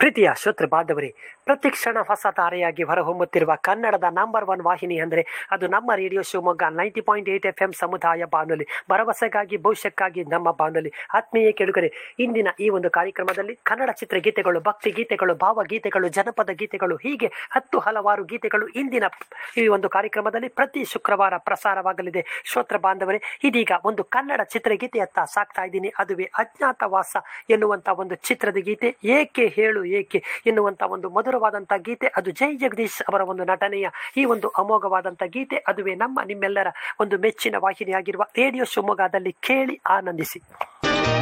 ಪ್ರೀತಿಯ ಶ್ರೋತೃ ಬಾಂಧವರೇ ಪ್ರತಿಕ್ಷಣ ಹೊಸ ತಾರೆಯಾಗಿ ಹೊರಹೊಮ್ಮುತ್ತಿರುವ ಕನ್ನಡದ ನಂಬರ್ ಒನ್ ವಾಹಿನಿ ಅಂದರೆ ಅದು ನಮ್ಮ radio Shivamogga ninety point eight F M ಸಮುದಾಯ ಬಾನುಲಿ ಭರವಸೆಗಾಗಿ ಭವಿಷ್ಯಕ್ಕಾಗಿ ನಮ್ಮ ಬಾನುಲಿ ಆತ್ಮೀಯ ಕೆಡುಗರೆ ಇಂದಿನ ಈ ಒಂದು ಕಾರ್ಯಕ್ರಮದಲ್ಲಿ ಕನ್ನಡ ಚಿತ್ರಗೀತೆಗಳು ಭಕ್ತಿ ಗೀತೆಗಳು ಭಾವಗೀತೆಗಳು ಜನಪದ ಗೀತೆಗಳು ಹೀಗೆ ಹತ್ತು ಹಲವಾರು ಗೀತೆಗಳು ಇಂದಿನ ಈ ಒಂದು ಕಾರ್ಯಕ್ರಮದಲ್ಲಿ ಪ್ರತಿ ಶುಕ್ರವಾರ ಪ್ರಸಾರವಾಗಲಿದೆ ಶ್ರೋತ್ರ ಬಾಂಧವರೇ ಇದೀಗ ಒಂದು ಕನ್ನಡ ಚಿತ್ರಗೀತೆಯತ್ತ ಸಾಕ್ತಾ ಇದ್ದೀನಿ ಅದುವೇ ಅಜ್ಞಾತವಾಸ ಎನ್ನುವಂತ ಒಂದು ಚಿತ್ರದ ಗೀತೆ ಏಕೆ ಹೇಳು ಏಕೆ ಎನ್ನುವಂತ ಒಂದು ಮಧುರವಾದಂತ ಗೀತೆ ಅದು ಜೈ ಜಗದೀಶ್ ಅವರ ಒಂದು ನಟನೆಯ ಈ ಒಂದು ಅಮೋಘವಾದಂತ ಗೀತೆ ಅದುವೇ ನಮ್ಮ ನಿಮ್ಮೆಲ್ಲರ ಒಂದು ಮೆಚ್ಚಿನ ವಾಹಿನಿಯಾಗಿರುವ ರೇಡಿಯೋ ಶಿವಮೊಗ್ಗದಲ್ಲಿ ಕೇಳಿ ಆನಂದಿಸಿ